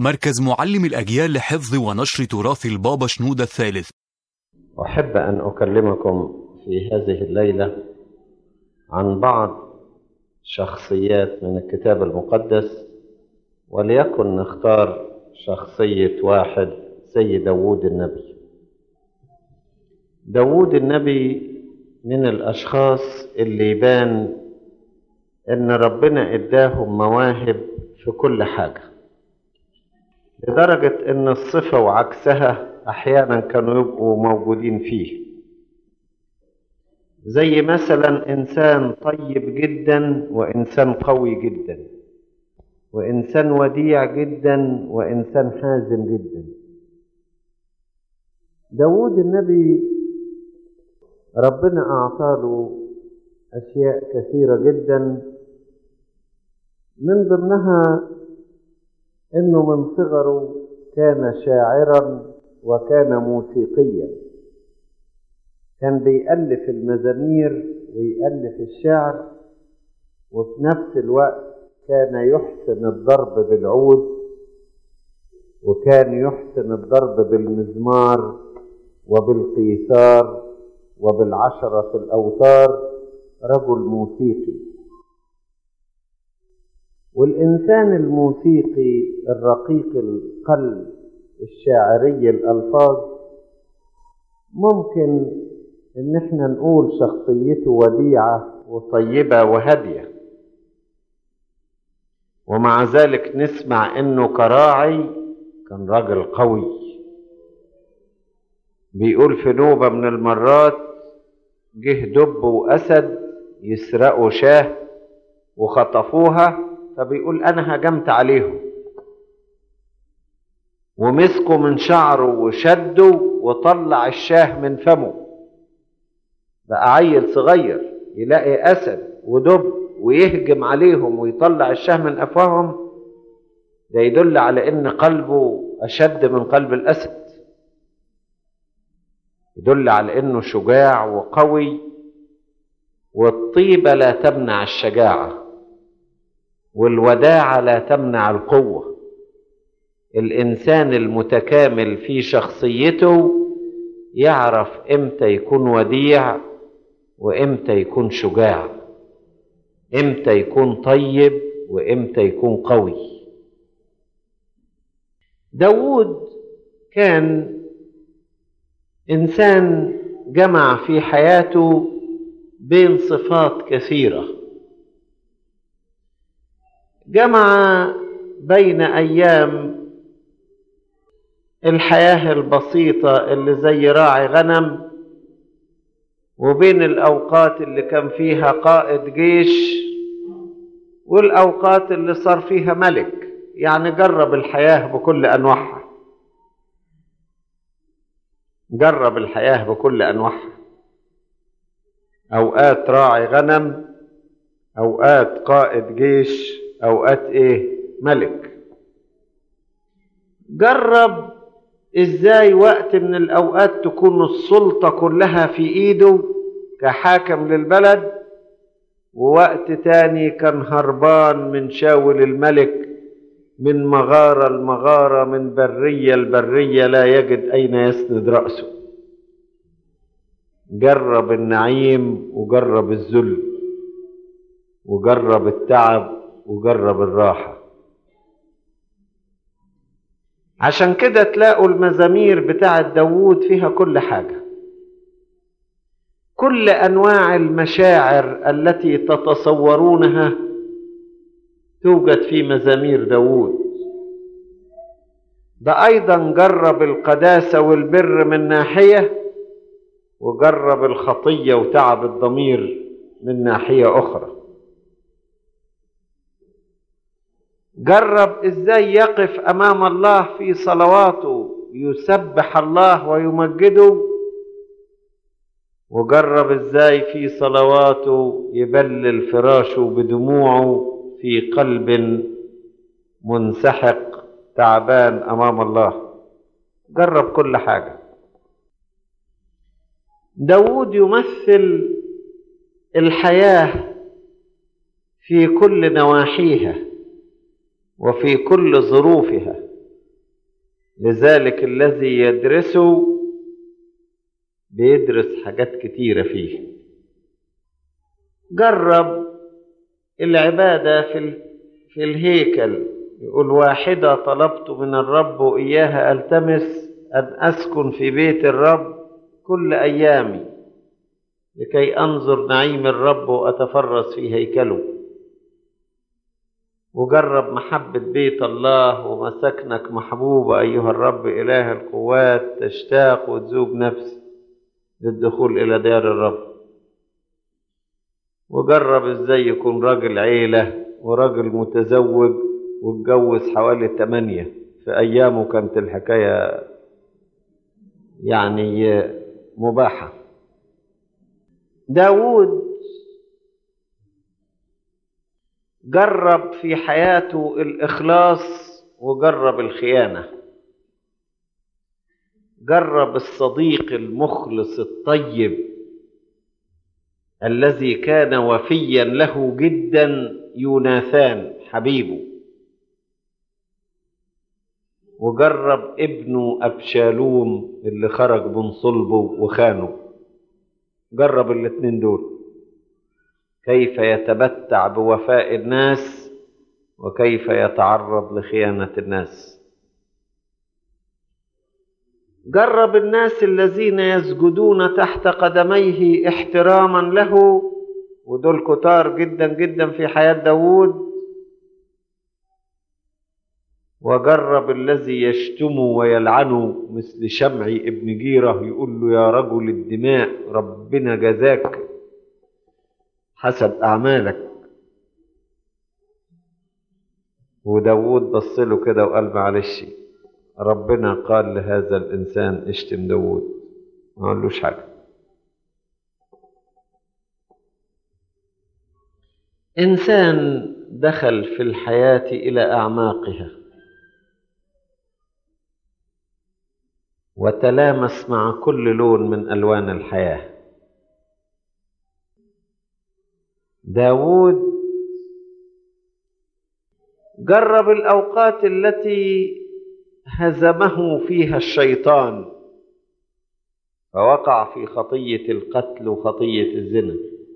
مركز معلم الأجيال لحفظ ونشر تراث البابا شنودة الثالث أحب أن أكلمكم في هذه الليلة عن بعض شخصيات من الكتاب المقدس وليكن نختار شخصية واحد زي داوود النبي داوود النبي من الأشخاص اللي يبان إن ربنا إداهم مواهب في كل حاجة لدرجة إن الصفة وعكسها أحيانا كانوا يبقوا موجودين فيه زي مثلا إنسان طيب جدا وإنسان قوي جدا وإنسان وديع جدا وإنسان حازم جدا داود النبي ربنا أعطاله أشياء كثيرة جدا من ضمنها إنه من صغره كان شاعرا وكان موسيقيا كان بيألف المزامير ويألف الشعر وفي نفس الوقت كان يحسن الضرب بالعود وكان يحسن الضرب بالمزمار وبالقيثار وبالعشرة الأوتار رجل موسيقي والإنسان الموسيقي الرقيق القلب الشاعري الألفاظ ممكن إن احنا نقول شخصيته وديعة وطيبة وهادية ومع ذلك نسمع إنه كراعي كان راجل قوي بيقول في نوبة من المرات جه دب وأسد يسرقوا شاه وخطفوها فبيقول أنا هجمت عليهم ومسكوا من شعره وشدوا وطلع الشاه من فمه بقى عيل صغير يلاقي أسد ودب ويهجم عليهم ويطلع الشاه من أفواههم ده يدل على إن قلبه أشد من قلب الأسد يدل على إنه شجاع وقوي والطيبة لا تمنع الشجاعة والوداعة لا تمنع القوة الإنسان المتكامل في شخصيته يعرف إمتى يكون وديع وإمتى يكون شجاع إمتى يكون طيب وإمتى يكون قوي داود كان إنسان جمع في حياته بين صفات كثيرة جمع بين أيام الحياة البسيطة اللي زي راعي غنم وبين الأوقات اللي كان فيها قائد جيش والأوقات اللي صار فيها ملك يعني جرب الحياة بكل أنواعها جرب الحياة بكل أنواعها أوقات راعي غنم أوقات قائد جيش أوقات إيه ملك جرب إزاي وقت من الأوقات تكون السلطة كلها في إيده كحاكم للبلد ووقت تاني كان هربان من شاول الملك من مغارة المغارة من برية البرية لا يجد أين يسند رأسه جرب النعيم وجرب الذل وجرب التعب وجرب الراحة عشان كده تلاقوا المزامير بتاعة داوود فيها كل حاجة كل أنواع المشاعر التي تتصورونها توجد في مزامير داوود ده أيضا جرب القداسة والبر من ناحية وجرب الخطية وتعب الضمير من ناحية أخرى جرب ازاي يقف امام الله في صلواته يسبح الله ويمجده وجرب ازاي في صلواته يبلل فراشه بدموعه في قلب منسحق تعبان امام الله جرب كل حاجه داود يمثل الحياه في كل نواحيها وفي كل ظروفها لذلك الذي يدرسه بيدرس حاجات كتيرة فيه جرب العبادة في في الهيكل يقول واحدة طلبت من الرب وإياها ألتمس أن أسكن في بيت الرب كل أيامي لكي أنظر نعيم الرب وأتفرس في هيكله وجرب محبة بيت الله ومساكنك محبوبة أيها الرب إله القوات تشتاق وتذوب نفسي للدخول إلى دار الرب وجرب إزاي يكون راجل عيلة وراجل متزوج واتجوز حوالي تمانية في أيامه كانت الحكاية يعني مباحة داود جرب في حياته الإخلاص وجرب الخيانة جرب الصديق المخلص الطيب الذي كان وفيا له جدا يوناثان حبيبه وجرب ابنه أبشالوم اللي خرج من صلبه وخانه جرب الاتنين دول كيف يتمتع بوفاء الناس وكيف يتعرض لخيانة الناس جرب الناس الذين يسجدون تحت قدميه احتراما له ودول كتار جدا جدا في حياة داود وجرب الذي يشتم ويلعنه مثل شمعي ابن جيرة يقول له يا رجل الدماء ربنا جزاك حسب أعمالك وداود بص له كده وقال معلش ربنا قال لهذا الإنسان اشتم داود ما قالوش حاجة إنسان دخل في الحياة إلى أعماقها وتلامس مع كل لون من ألوان الحياة داود جرب الأوقات التي هزمه فيها الشيطان فوقع في خطية القتل وخطية الزنا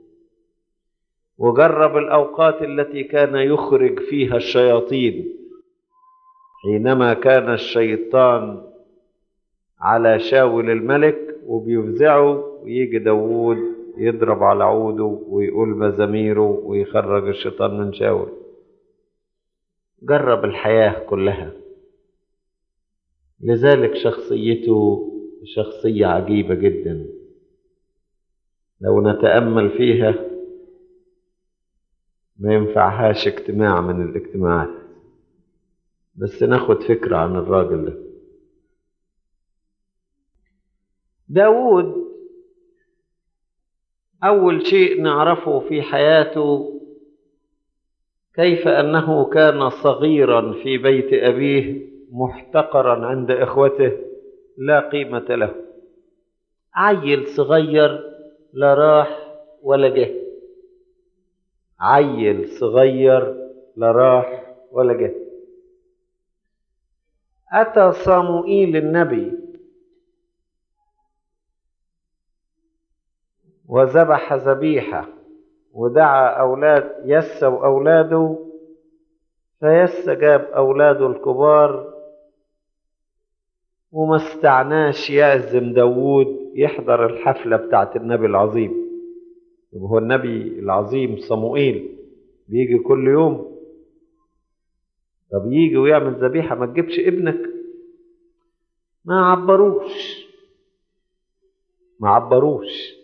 وجرب الأوقات التي كان يخرج فيها الشياطين حينما كان الشيطان على شاول الملك وبيفزعه ويجي داوود يضرب على عوده ويقول مزاميره ويخرج الشيطان من شاول جرب الحياة كلها لذلك شخصيته شخصية عجيبة جدا لو نتأمل فيها ما ينفعهاش اجتماع من الاجتماعات بس ناخد فكرة عن الراجل ده داود أول شيء نعرفه في حياته كيف أنه كان صغيرا في بيت أبيه محتقرا عند إخوته لا قيمة له عيل صغير لا راح ولا جه عيل صغير لا راح ولا جه أتى صموئيل النبي وذبح ذبيحة ودعا أولاد يس وأولاده فيس جاب أولاده الكبار وما استعناش يعزم داوود يحضر الحفلة بتاعت النبي العظيم هو النبي العظيم صموئيل بيجي كل يوم طب يجي ويعمل ذبيحة ما تجيبش ابنك ما عبروش ما عبروش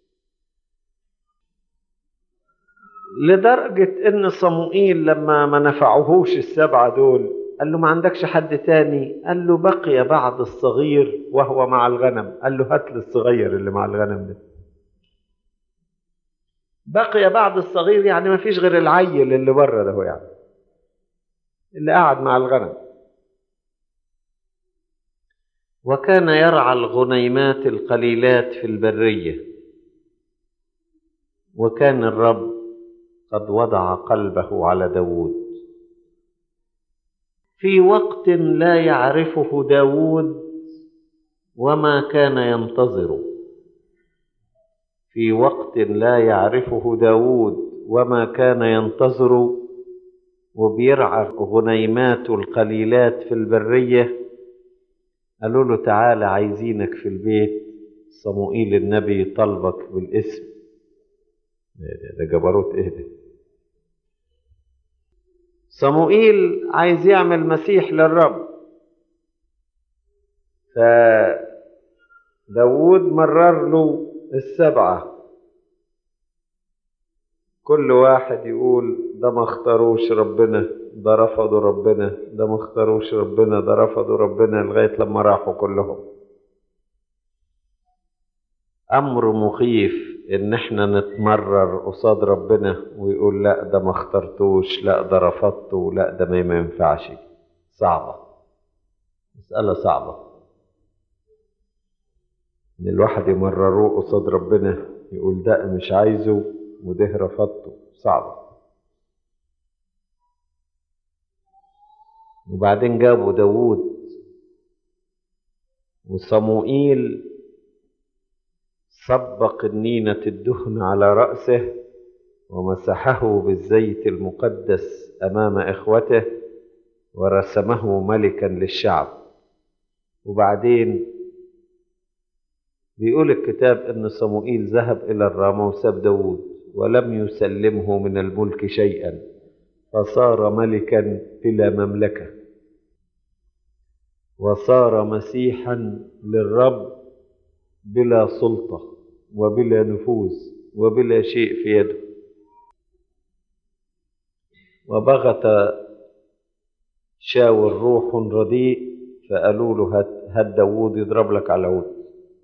لدرجة إن صموئيل لما ما نفعوهوش السبعة دول قال له ما عندكش حد تاني قال له بقي بعض الصغير وهو مع الغنم قال له هات لي الصغير اللي مع الغنم ده بقي بعض الصغير يعني ما فيش غير العيل اللي بره ده هو يعني اللي قاعد مع الغنم وكان يرعى الغنيمات القليلات في البرية وكان الرب قد وضع قلبه على داود في وقت لا يعرفه داود وما كان ينتظر في وقت لا يعرفه داود وما كان ينتظر وبيرعى غنيماته القليلات في البرية قالوا له تعالى عايزينك في البيت صموئيل النبي طلبك بالاسم ده, ده جبروت ايه ده صموئيل عايز يعمل مسيح للرب فداود مرر له السبعة كل واحد يقول ده ما اختاروش ربنا ده رفضوا ربنا ده ما اختاروش ربنا ده رفضوا ربنا لغاية لما راحوا كلهم أمر مخيف إن احنا نتمرر قصاد ربنا ويقول لا ده ما اخترتوش لا ده رفضته لا ده ما ينفعش صعبة مسألة صعبة إن الواحد يمرروه قصاد ربنا يقول ده مش عايزه وده رفضته صعبة وبعدين جابوا داوود وصموئيل صبق النينة الدهن على رأسه ومسحه بالزيت المقدس أمام إخوته ورسمه ملكا للشعب وبعدين بيقول الكتاب أن صموئيل ذهب إلى الرامة وساب داود ولم يسلمه من الملك شيئا فصار ملكا بلا مملكة وصار مسيحا للرب بلا سلطة وبلا نفوذ وبلا شيء في يده وبغت شاور روح رديء فقالوا له هات, هات داوود يضرب لك على عود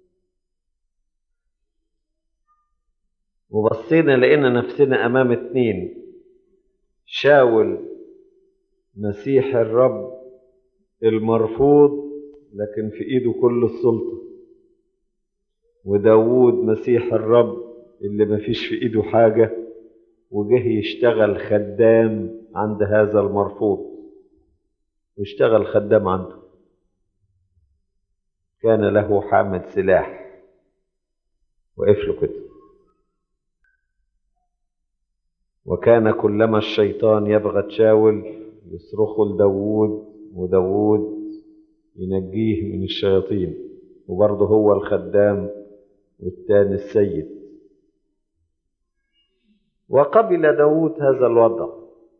وبصينا لقينا نفسنا أمام اتنين شاول مسيح الرب المرفوض لكن في إيده كل السلطة وداوود مسيح الرب اللي ما فيش في إيده حاجة وجه يشتغل خدام عند هذا المرفوض واشتغل خدام عنده كان له حامل سلاح وقف له كده وكان كلما الشيطان يبغى شاول يصرخه لداوود وداوود ينجيه من الشياطين وبرضه هو الخدام والتاني السيد وقبل داود هذا الوضع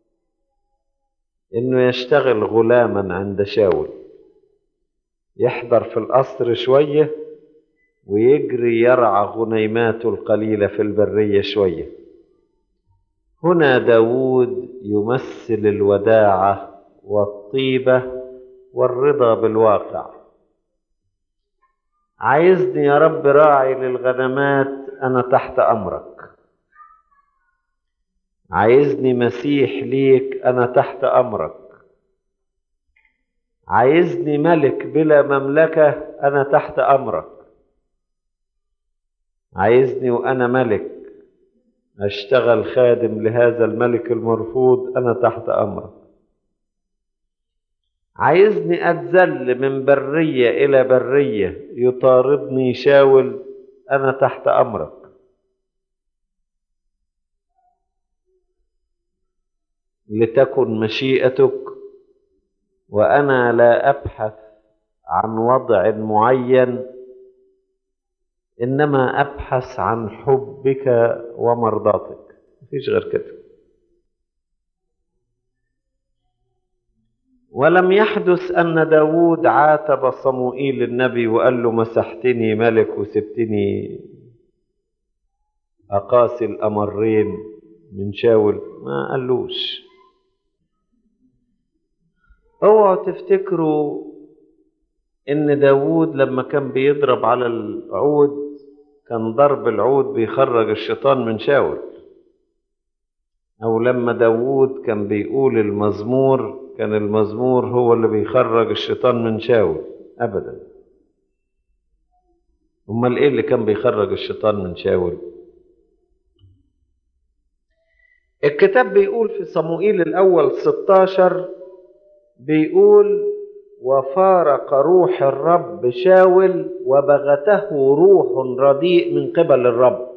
انه يشتغل غلاما عند شاول يحضر في القصر شوية ويجري يرعى غنيماته القليلة في البرية شوية هنا داود يمثل الوداعة والطيبة والرضا بالواقع عايزني يا رب راعي للغنمات أنا تحت أمرك عايزني مسيح ليك أنا تحت أمرك عايزني ملك بلا مملكة أنا تحت أمرك عايزني وأنا ملك أشتغل خادم لهذا الملك المرفوض أنا تحت أمرك عايزني أتذل من برية إلى برية يطاردني شاول أنا تحت أمرك لتكن مشيئتك وأنا لا أبحث عن وضع معين إنما أبحث عن حبك ومرضاتك مفيش غير كده ولم يحدث أن داود عاتب صموئيل النبي وقال له مسحتني ملك وسبتني أقاسي الأمرين من شاول ما قالوش اوعوا تفتكروا ان داود لما كان بيضرب على العود كان ضرب العود بيخرج الشيطان من شاول او لما داود كان بيقول المزمور كان المزمور هو اللي بيخرج الشيطان من شاول ابدا امال ايه اللي كان بيخرج الشيطان من شاول الكتاب بيقول في صموئيل الاول 16 بيقول وفارق روح الرب شاول وبغته روح رديء من قبل الرب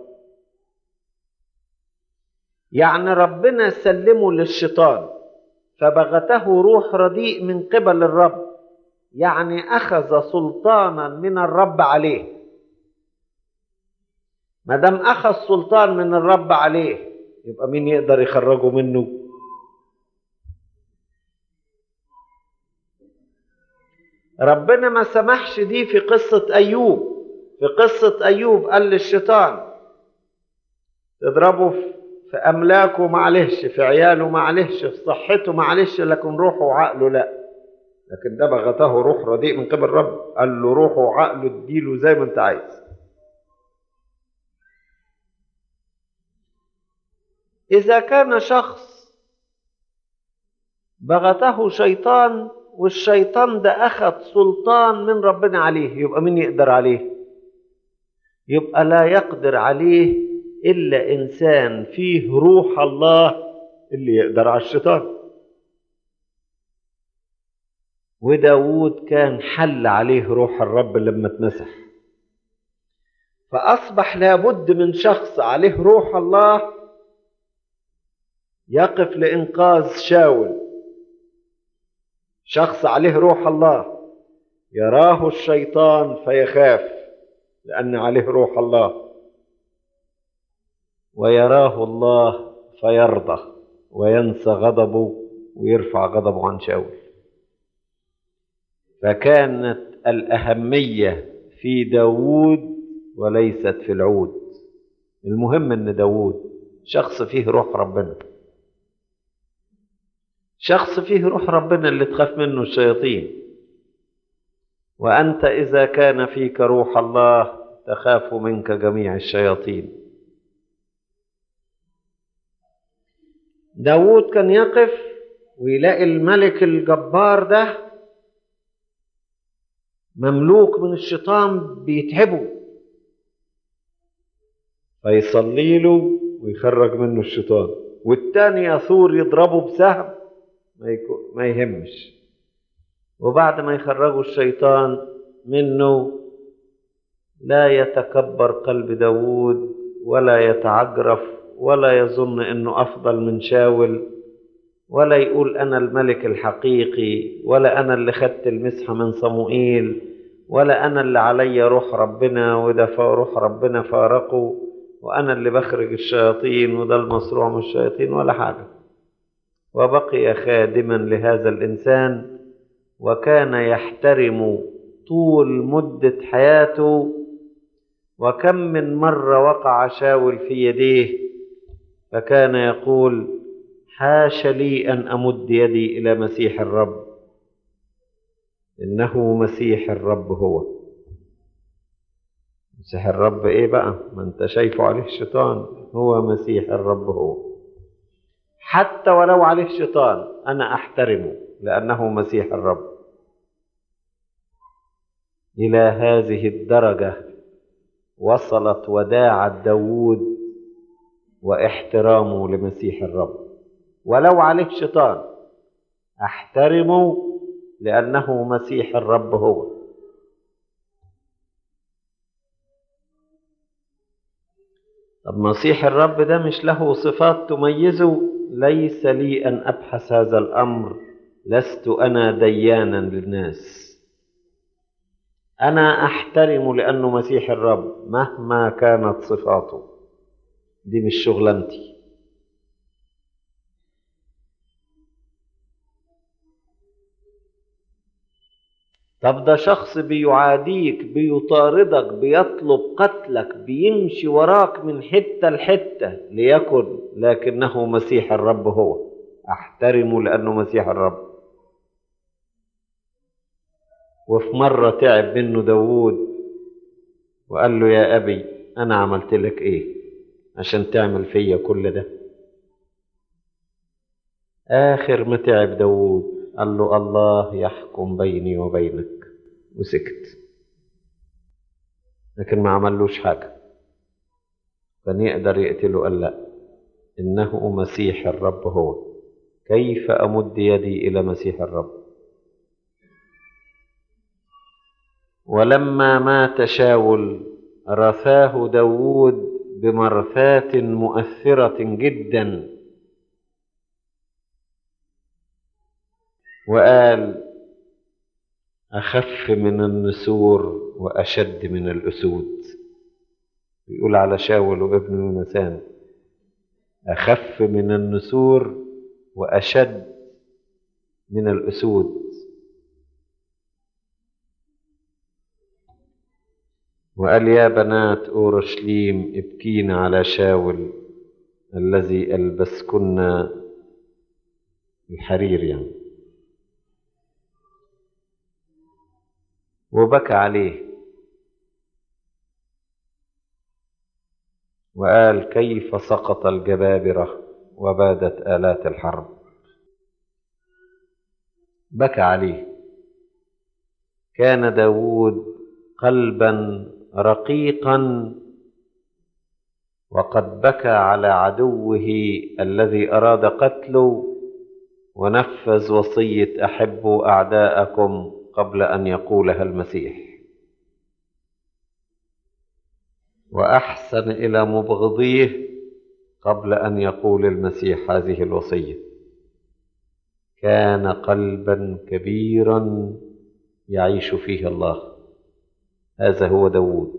يعني ربنا سلمه للشيطان فبغته روح رديء من قبل الرب يعني اخذ سلطانا من الرب عليه ما دام اخذ سلطان من الرب عليه يبقى مين يقدر يخرجه منه ربنا ما سمحش دي في قصة أيوب في قصة أيوب قال للشيطان تضربه في أملاكه معلش في عياله معلش في صحته معلش لكن روحه وعقله لا لكن ده بغته روح رديء من قبل الرب قال له روحه وعقله اديله زي ما انت عايز إذا كان شخص بغته شيطان والشيطان ده أخذ سلطان من ربنا عليه يبقى مين يقدر عليه يبقى لا يقدر عليه إلا إنسان فيه روح الله اللي يقدر على الشيطان وداود كان حل عليه روح الرب لما اتمسح فأصبح لابد من شخص عليه روح الله يقف لإنقاذ شاول شخص عليه روح الله يراه الشيطان فيخاف لأن عليه روح الله ويراه الله فيرضى وينسى غضبه ويرفع غضبه عن شاول فكانت الأهمية في داوود وليست في العود المهم أن داوود شخص فيه روح ربنا شخص فيه روح ربنا اللي تخاف منه الشياطين وأنت إذا كان فيك روح الله تخاف منك جميع الشياطين داود كان يقف ويلاقي الملك الجبار ده مملوك من الشيطان بيتعبه فيصلي له ويخرج منه الشيطان والتاني يثور يضربه بسهم ما, يكو ما يهمش وبعد ما يخرجوا الشيطان منه لا يتكبر قلب داود ولا يتعجرف ولا يظن انه افضل من شاول ولا يقول انا الملك الحقيقي ولا انا اللي خدت المسحه من صموئيل ولا انا اللي علي روح ربنا وده روح ربنا فارقه وانا اللي بخرج الشياطين وده المصروع من الشياطين ولا حاجه وبقي خادما لهذا الانسان وكان يحترم طول مده حياته وكم من مره وقع شاول في يديه فكان يقول حاش لي ان امد يدي الى مسيح الرب انه مسيح الرب هو مسيح الرب ايه بقى ما انت شايفه عليه الشيطان هو مسيح الرب هو حتى ولو عليه الشيطان انا احترمه لانه مسيح الرب الى هذه الدرجه وصلت وداعه داوود واحترامه لمسيح الرب ولو عليه شيطان احترمه لانه مسيح الرب هو طب مسيح الرب ده مش له صفات تميزه ليس لي ان ابحث هذا الامر لست انا ديانا للناس انا احترم لانه مسيح الرب مهما كانت صفاته دي مش شغلانتي طب ده شخص بيعاديك بيطاردك بيطلب قتلك بيمشي وراك من حتة لحتة ليكن لكنه مسيح الرب هو احترمه لأنه مسيح الرب وفي مرة تعب منه داوود وقال له يا أبي أنا عملت لك إيه عشان تعمل فيا كل ده آخر ما تعب داوود قال له الله يحكم بيني وبينك وسكت لكن ما عملوش حاجة كان يقدر يقتله قال لا إنه مسيح الرب هو كيف أمد يدي إلى مسيح الرب ولما مات شاول رثاه داود بمرثاة مؤثرة جدا وقال أخف من النسور وأشد من الأسود بيقول على شاول وابن يونسان أخف من النسور وأشد من الأسود وقال يا بنات أورشليم ابكين على شاول الذي ألبسكن الحرير يعني وبكى عليه وقال كيف سقط الجبابرة وبادت آلات الحرب بكى عليه كان داود قلبا رقيقا وقد بكى على عدوه الذي أراد قتله ونفذ وصية أحبوا أعداءكم قبل أن يقولها المسيح وأحسن إلى مبغضيه قبل أن يقول المسيح هذه الوصية كان قلبا كبيرا يعيش فيه الله هذا هو داود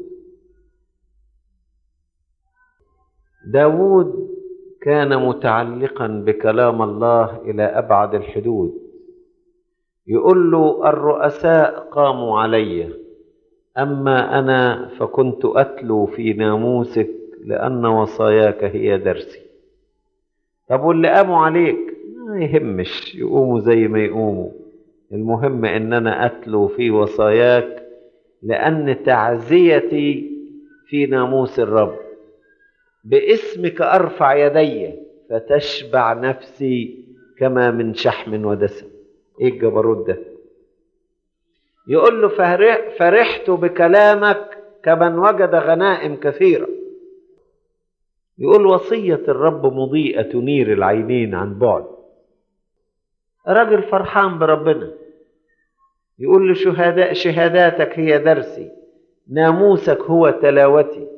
داود كان متعلقا بكلام الله إلى أبعد الحدود يقول له الرؤساء قاموا علي أما أنا فكنت أتلو في ناموسك لأن وصاياك هي درسي طب واللي قاموا عليك ما يهمش يقوموا زي ما يقوموا المهم إن أنا أتلو في وصاياك لأن تعزيتي في ناموس الرب باسمك أرفع يدي فتشبع نفسي كما من شحم ودسم إيه الجبروت ده يقول له فرحت بكلامك كمن وجد غنائم كثيرة يقول وصية الرب مضيئة تنير العينين عن بعد راجل فرحان بربنا يقول له شهداء شهاداتك هي درسي ناموسك هو تلاوتي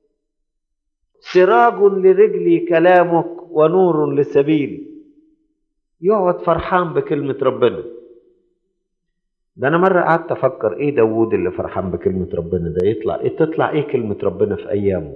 سراج لرجلي كلامك ونور لسبيلي يقعد فرحان بكلمة ربنا ده أنا مرة قعدت أفكر إيه داوود اللي فرحان بكلمة ربنا ده يطلع إيه تطلع إيه كلمة ربنا في أيامه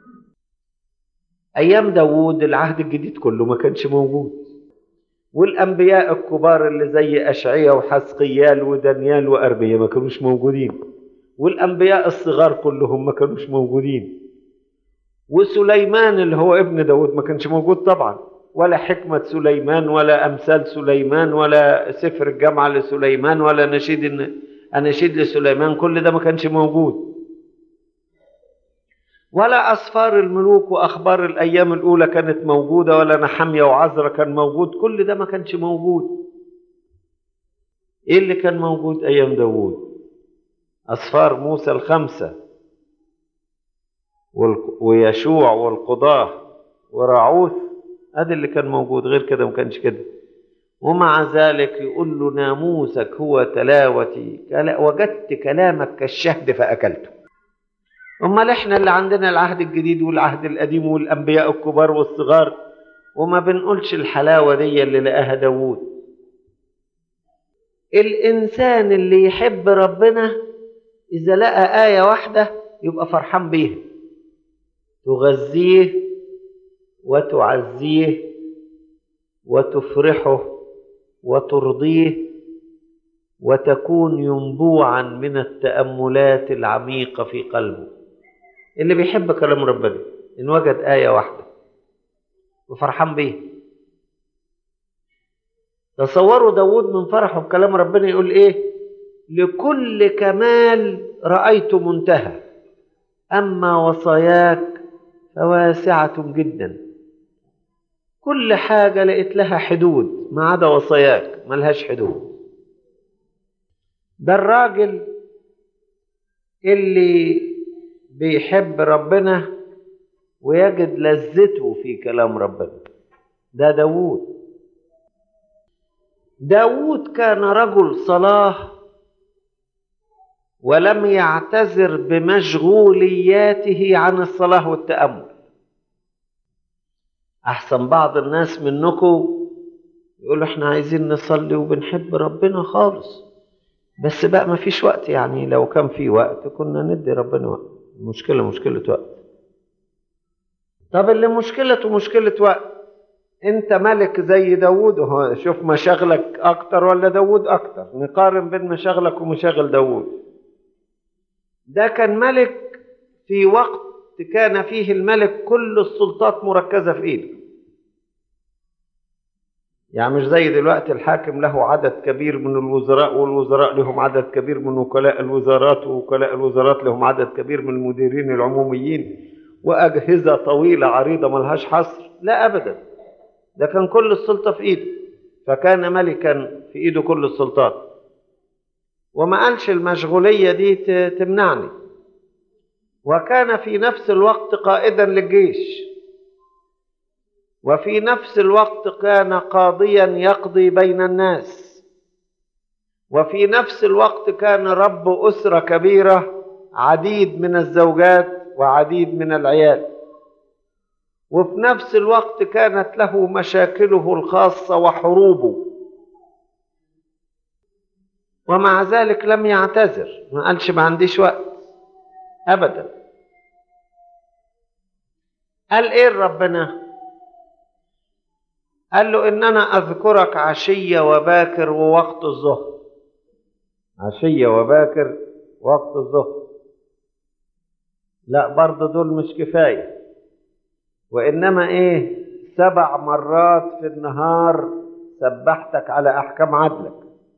أيام داوود العهد الجديد كله ما كانش موجود والأنبياء الكبار اللي زي أشعية وحسقيال ودانيال وأرمية ما كانوش موجودين والأنبياء الصغار كلهم ما كانوش موجودين وسليمان اللي هو ابن داود ما كانش موجود طبعا ولا حكمة سليمان ولا أمثال سليمان ولا سفر الجامعة لسليمان ولا نشيد أناشيد لسليمان كل ده ما كانش موجود ولا أسفار الملوك وأخبار الأيام الأولى كانت موجودة ولا نحمية وعزرة كان موجود كل ده ما كانش موجود إيه اللي كان موجود أيام داود أسفار موسى الخمسة ويشوع والقضاة وراعوث هذا اللي كان موجود غير كده ما كانش كده ومع ذلك يقول له ناموسك هو تلاوتي وجدت كلامك كالشهد فأكلته امال احنا اللي عندنا العهد الجديد والعهد القديم والانبياء الكبار والصغار وما بنقولش الحلاوه دي اللي لقاها داوود الانسان اللي يحب ربنا اذا لقى ايه واحده يبقى فرحان بيها تغذيه وتعزيه وتفرحه وترضيه وتكون ينبوعا من التاملات العميقه في قلبه اللي بيحب كلام ربنا ان وجد آية واحدة وفرحان بيها تصوروا داود من فرحه بكلام ربنا يقول ايه لكل كمال رأيت منتهى أما وصاياك فواسعة جدا كل حاجة لقيت لها حدود ما عدا وصاياك ملهاش حدود ده الراجل اللي بيحب ربنا ويجد لذته في كلام ربنا ده داوود داوود كان رجل صلاح ولم يعتذر بمشغولياته عن الصلاة والتأمل أحسن بعض الناس منكم يقولوا احنا عايزين نصلي وبنحب ربنا خالص بس بقى ما فيش وقت يعني لو كان في وقت كنا ندي ربنا وقت المشكلة مشكلة وقت طب اللي مشكلته مشكلة وقت انت ملك زي داوود وهو شوف مشاغلك اكتر ولا داوود اكتر نقارن بين مشاغلك ومشاغل داوود ده كان ملك في وقت كان فيه الملك كل السلطات مركزة في ايده يعني مش زي دلوقتي الحاكم له عدد كبير من الوزراء والوزراء لهم عدد كبير من وكلاء الوزارات ووكلاء الوزارات لهم عدد كبير من المديرين العموميين وأجهزة طويلة عريضة ملهاش حصر لا أبدا ده كان كل السلطة في إيده فكان ملكا في إيده كل السلطات وما قالش المشغولية دي تمنعني وكان في نفس الوقت قائدا للجيش وفي نفس الوقت كان قاضيا يقضي بين الناس وفي نفس الوقت كان رب أسرة كبيرة عديد من الزوجات وعديد من العيال وفي نفس الوقت كانت له مشاكله الخاصة وحروبه ومع ذلك لم يعتذر ما قالش ما عنديش وقت أبدا قال إيه ربنا قال له إن أنا أذكرك عشية وباكر ووقت الظهر عشية وباكر وقت الظهر لا برضه دول مش كفاية وإنما إيه سبع مرات في النهار سبحتك على أحكام عدلك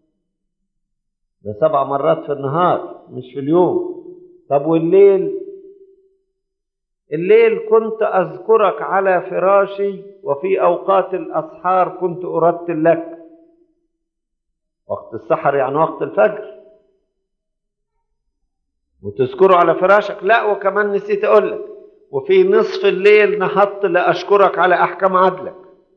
ده سبع مرات في النهار مش في اليوم طب والليل الليل كنت أذكرك على فراشي وفي أوقات الأسحار كنت أرتل لك وقت السحر يعني وقت الفجر وتذكره على فراشك لا وكمان نسيت أقول لك وفي نصف الليل نهضت لأشكرك على أحكام عدلك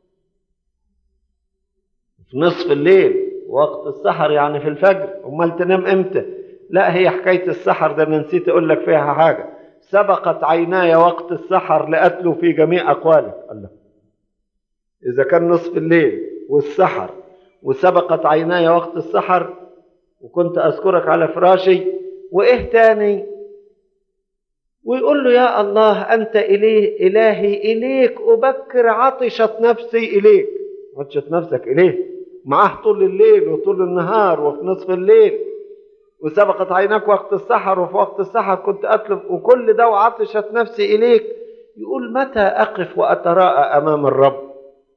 في نصف الليل وقت السحر يعني في الفجر أمال تنام إمتى لا هي حكاية السحر ده أنا نسيت أقول لك فيها حاجة سبقت عيناي وقت السحر لأتلو في جميع أقوالك الله إذا كان نصف الليل والسحر وسبقت عيناي وقت السحر وكنت أذكرك على فراشي وإيه تاني ويقول له يا الله أنت إليه إلهي إليك أبكر عطشت نفسي إليك عطشت نفسك إليه معاه طول الليل وطول النهار وفي نصف الليل وسبقت عيناك وقت السحر وفي وقت السحر كنت أطلب وكل ده وعطشت نفسي إليك يقول متى أقف وأتراءى أمام الرب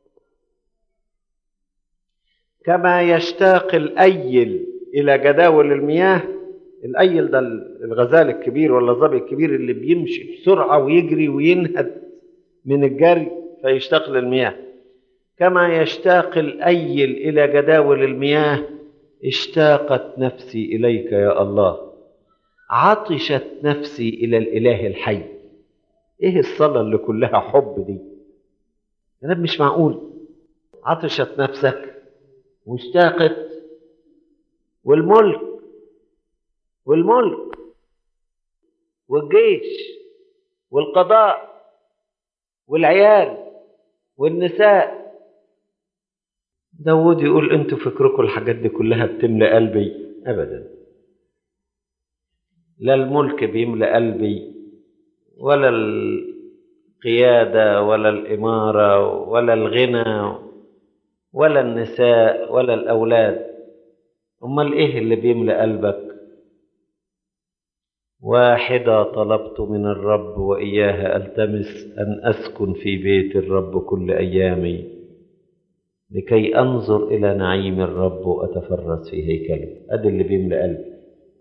كما يشتاق الأيل إلى جداول المياه الأيل ده الغزال الكبير ولا الظبي الكبير اللي بيمشي بسرعة ويجري وينهد من الجري فيشتاق للمياه كما يشتاق الأيل إلى جداول المياه اشتاقت نفسي إليك يا الله عطشت نفسي إلى الإله الحي إيه الصلاة اللي كلها حب دي أنا مش معقول عطشت نفسك واشتاقت والملك والملك والجيش والقضاء والعيال والنساء داود يقول انتوا فكركم الحاجات دي كلها بتملى قلبي ابدا لا الملك بيملى قلبي ولا القياده ولا الاماره ولا الغنى ولا النساء ولا الاولاد امال ايه اللي بيملى قلبك واحده طلبت من الرب واياها التمس ان اسكن في بيت الرب كل ايامي لكي انظر الى نعيم الرب واتفرس في هيكله ادي اللي بيملى قلبي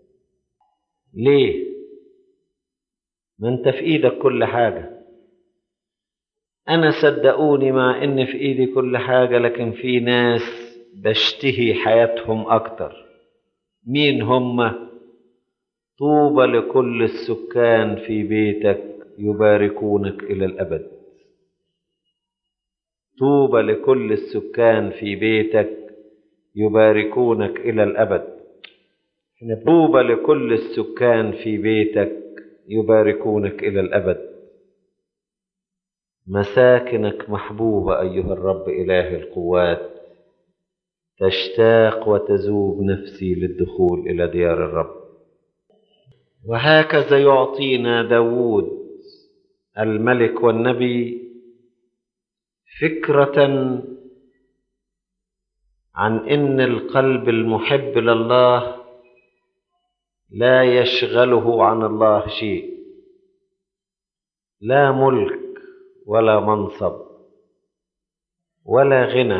ليه ما انت في ايدك كل حاجه انا صدقوني مع ان في ايدي كل حاجه لكن في ناس بشتهي حياتهم اكتر مين هم طوبى لكل السكان في بيتك يباركونك الى الابد طوبى لكل السكان في بيتك يباركونك الى الابد طوبى لكل السكان في بيتك يباركونك إلى الأبد مساكنك محبوبة أيها الرب إله القوات تشتاق وتذوب نفسي للدخول إلى ديار الرب وهكذا يعطينا داود الملك والنبي فكرة عن إن القلب المحب لله لا يشغله عن الله شيء لا ملك ولا منصب ولا غنى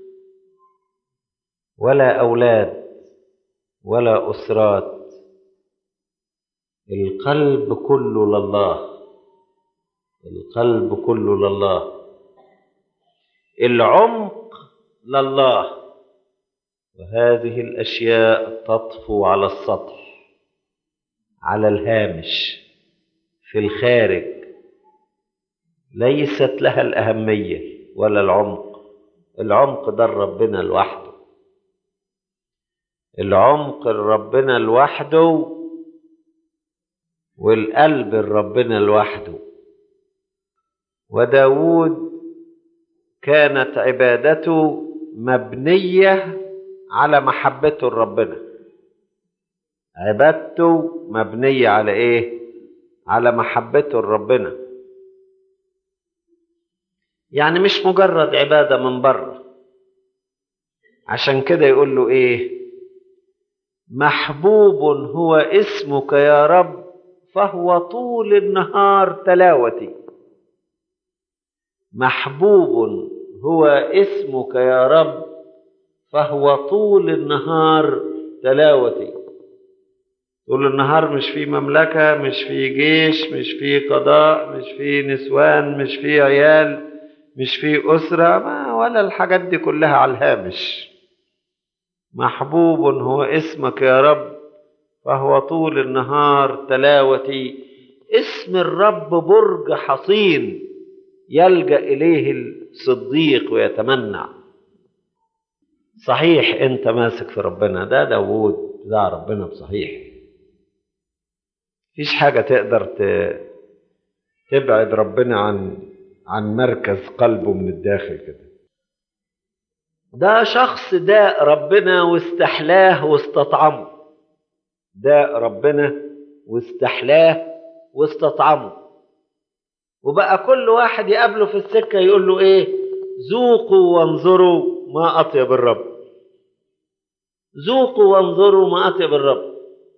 ولا اولاد ولا اسرات القلب كله لله القلب كله لله العمق لله وهذه الاشياء تطفو على السطح على الهامش في الخارج ليست لها الأهمية ولا العمق العمق ده ربنا لوحده العمق ربنا لوحده والقلب ربنا لوحده وداود كانت عبادته مبنية على محبته لربنا عبادته مبنية على ايه على محبته لربنا يعني مش مجرد عبادة من بره عشان كده يقول له ايه محبوب هو اسمك يا رب فهو طول النهار تلاوتي محبوب هو اسمك يا رب فهو طول النهار تلاوتي طول النهار مش في مملكة مش في جيش مش في قضاء مش في نسوان مش في عيال مش في أسرة ما ولا الحاجات دي كلها على الهامش محبوب هو اسمك يا رب فهو طول النهار تلاوتي اسم الرب برج حصين يلجأ إليه الصديق ويتمنع صحيح أنت ماسك في ربنا ده داوود بتاع ربنا بصحيح مفيش حاجة تقدر تبعد ربنا عن عن مركز قلبه من الداخل كده ده شخص داء ربنا واستحلاه واستطعمه داء ربنا واستحلاه واستطعمه وبقى كل واحد يقابله في السكة يقول له ايه ذوقوا وانظروا ما أطيب الرب ذوقوا وانظروا ما أطيب الرب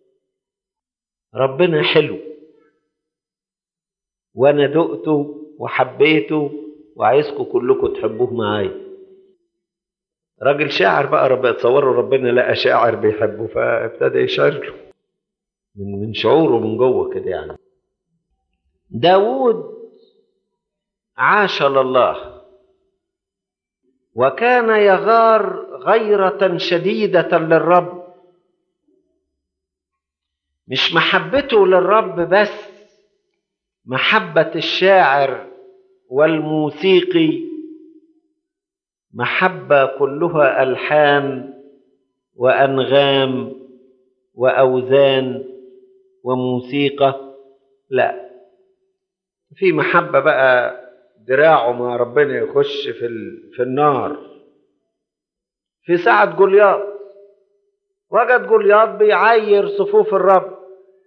ربنا حلو وانا دقته وحبيته وعايزكم كلكم تحبوه معايا راجل شاعر بقى رب تصوروا ربنا لقى شاعر بيحبه فابتدى يشعر له من من شعوره من جوه كده يعني داوود عاش لله وكان يغار غيرة شديدة للرب مش محبته للرب بس محبة الشاعر والموسيقي محبة كلها ألحان وأنغام وأوزان وموسيقى لا في محبة بقى دراعه مع ربنا يخش في في النار في ساعة جولياط وجد جولياط بيعاير صفوف الرب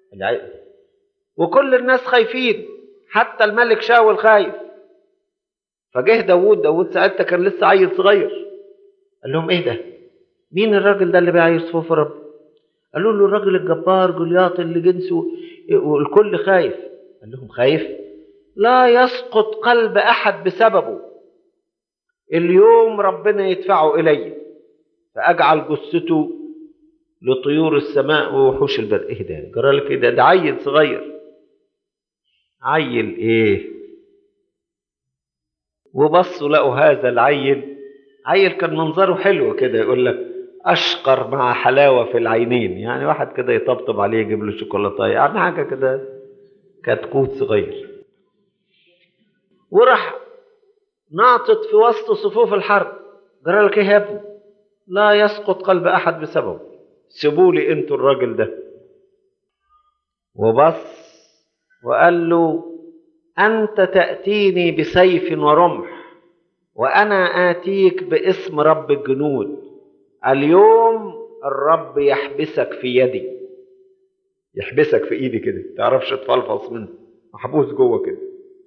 وكل الناس خايفين حتى الملك شاول خايف فجه داوود داوود ساعتها كان لسه عيل صغير قال لهم ايه ده مين الراجل ده اللي بيعاير صفوف الرب قالوا له الراجل الجبار جولياط اللي جنسه والكل خايف قال لهم خايف لا يسقط قلب احد بسببه اليوم ربنا يدفعه الي فاجعل جثته لطيور السماء ووحوش البر ايه ده جرى لك ايه ده ده عيل صغير عيل ايه وبصوا لقوا هذا العيل عيل كان منظره حلو كده يقول لك اشقر مع حلاوه في العينين يعني واحد كده يطبطب عليه يجيب له شوكولاته يعني حاجه كده كتكوت صغير وراح ناطط في وسط صفوف الحرب جرى لك ايه يا ابني لا يسقط قلب احد بسببه سيبولي انتوا الراجل ده وبص وقال له انت تاتيني بسيف ورمح وانا اتيك باسم رب الجنود اليوم الرب يحبسك في يدي يحبسك في ايدي كده تعرفش تفلفص منه محبوس جوه كده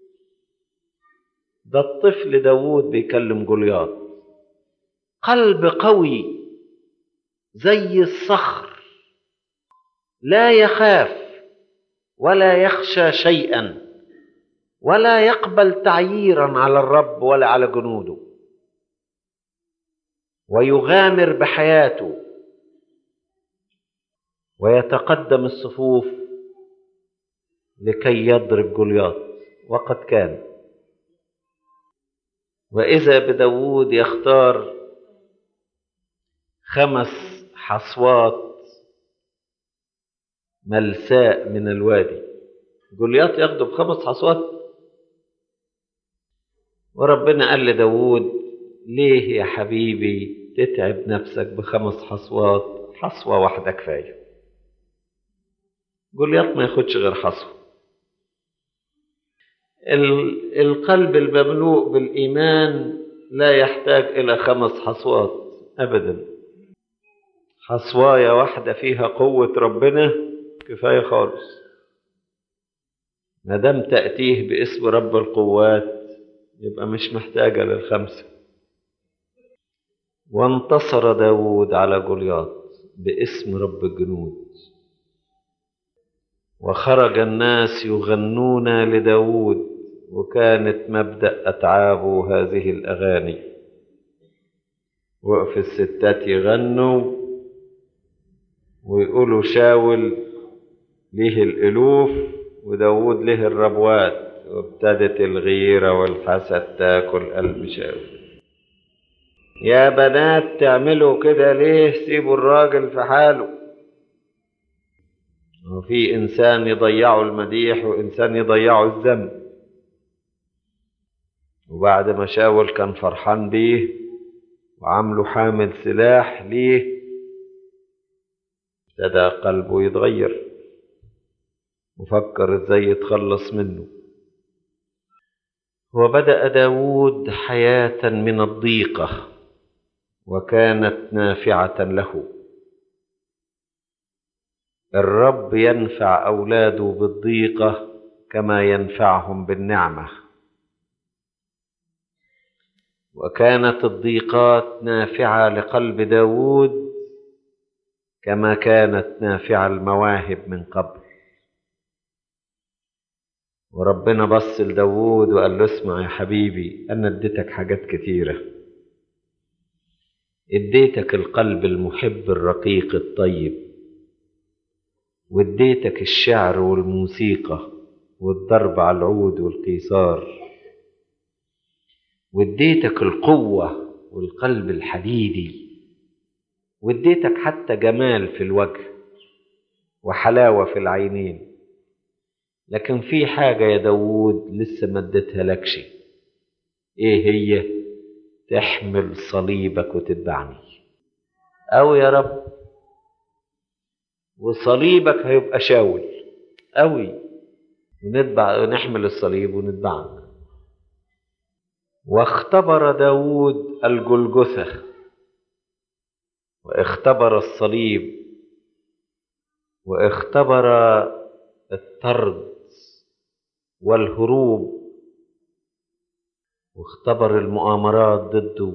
ده الطفل داوود بيكلم جولياط قلب قوي زي الصخر لا يخاف ولا يخشى شيئا ولا يقبل تعييرا على الرب ولا على جنوده ويغامر بحياته ويتقدم الصفوف لكي يضرب جولياط وقد كان واذا بداود يختار خمس حصوات ملساء من الوادي جولياط ياخده بخمس حصوات وربنا قال لداود ليه يا حبيبي تتعب نفسك بخمس حصوات حصوة واحدة كفاية جولياط ما ياخدش غير حصوة القلب المملوء بالإيمان لا يحتاج إلى خمس حصوات أبدا حصواية واحدة فيها قوة ربنا كفاية خالص ما دام تأتيه باسم رب القوات يبقى مش محتاجة للخمسة وانتصر داود على جولياط باسم رب الجنود وخرج الناس يغنون لداود وكانت مبدأ أتعابه هذه الأغاني وقف الستات يغنوا ويقولوا شاول ليه الألوف وداود له الربوات وابتدت الغيرة والحسد تاكل قلب شاول يا بنات تعملوا كده ليه سيبوا الراجل في حاله وفي إنسان يضيعوا المديح وإنسان يضيعوا الذنب وبعد ما شاول كان فرحان بيه وعامله حامل سلاح ليه ابتدى قلبه يتغير وفكر ازاي يتخلص منه وبدأ داود حياة من الضيقة وكانت نافعة له الرب ينفع أولاده بالضيقة كما ينفعهم بالنعمة وكانت الضيقات نافعة لقلب داود كما كانت نافعة المواهب من قبل وربنا بص لداود وقال له اسمع يا حبيبي أنا اديتك حاجات كتيرة اديتك القلب المحب الرقيق الطيب واديتك الشعر والموسيقى والضرب على العود والقيثار واديتك القوة والقلب الحديدي واديتك حتى جمال في الوجه وحلاوة في العينين لكن في حاجة يا داوود لسه ما اديتها لكش ايه هي تحمل صليبك وتتبعني او يا رب وصليبك هيبقى شاول قوي ونتبع ونحمل الصليب ونتبعك واختبر داود الجلجثة واختبر الصليب واختبر الطرد والهروب واختبر المؤامرات ضده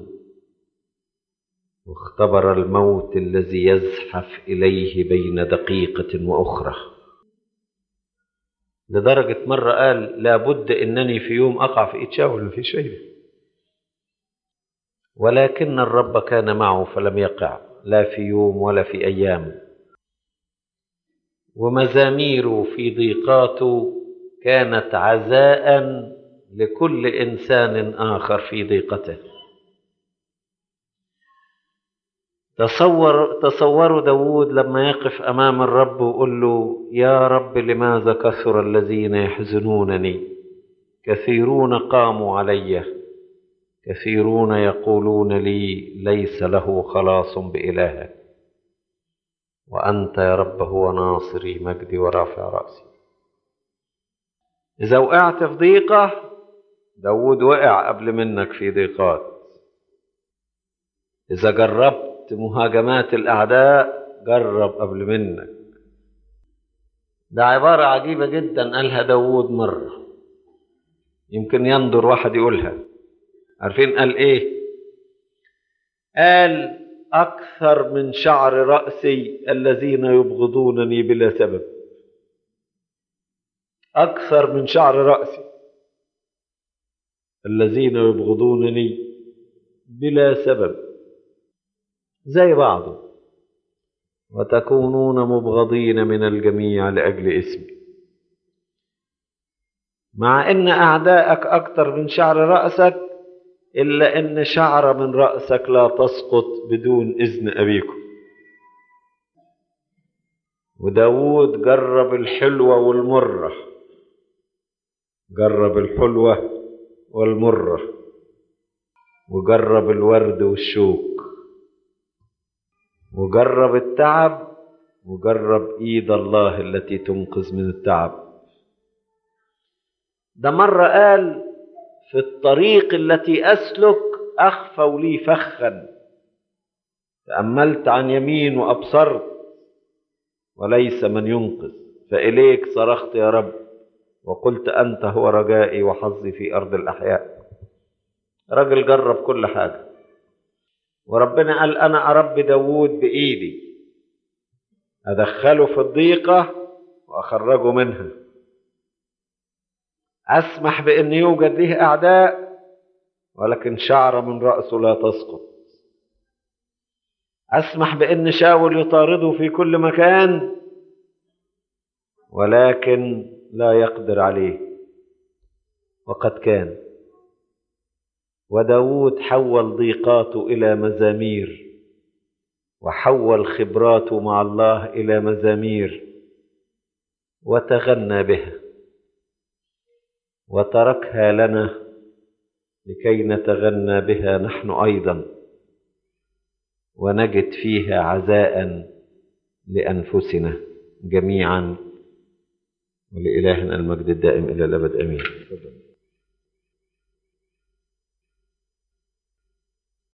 واختبر الموت الذي يزحف اليه بين دقيقه واخرى لدرجه مره قال لابد انني في يوم اقع في ايد شاول في شيء ولكن الرب كان معه فلم يقع لا في يوم ولا في ايام ومزاميره في ضيقاته كانت عزاء لكل انسان اخر في ضيقته تصور تصوروا داود لما يقف امام الرب ويقول له يا رب لماذا كثر الذين يحزنونني كثيرون قاموا علي كثيرون يقولون لي ليس له خلاص بإلهك وأنت يا رب هو ناصري مجدي ورافع رأسي إذا وقعت في ضيقة داود وقع قبل منك في ضيقات إذا جربت مهاجمات الأعداء جرب قبل منك ده عبارة عجيبة جدا قالها داود مرة يمكن ينظر واحد يقولها عارفين قال ايه قال أكثر من شعر رأسي الذين يبغضونني بلا سبب أكثر من شعر رأسي الذين يبغضونني بلا سبب زي بعضه وتكونون مبغضين من الجميع لأجل اسمي مع ان اعدائك اكتر من شعر رأسك الا ان شعر من رأسك لا تسقط بدون اذن ابيكم وداود جرب الحلوة والمرة جرب الحلوة والمرة وجرب الورد والشوك وجرب التعب وجرب ايد الله التي تنقذ من التعب ده مرة قال في الطريق التي أسلك أخفوا لي فخا تأملت عن يمين وأبصرت وليس من ينقذ فإليك صرخت يا رب وقلت أنت هو رجائي وحظي في أرض الأحياء راجل جرب كل حاجة وربنا قال أنا أربي داوود بإيدي أدخله في الضيقة وأخرجه منها أسمح بأن يوجد له أعداء ولكن شعر من رأسه لا تسقط أسمح بأن شاول يطارده في كل مكان ولكن لا يقدر عليه وقد كان وداود حول ضيقاته إلى مزامير وحول خبراته مع الله إلى مزامير وتغنى بها وتركها لنا لكي نتغنى بها نحن ايضا ونجد فيها عزاء لانفسنا جميعا ولالهنا المجد الدائم الى الابد امين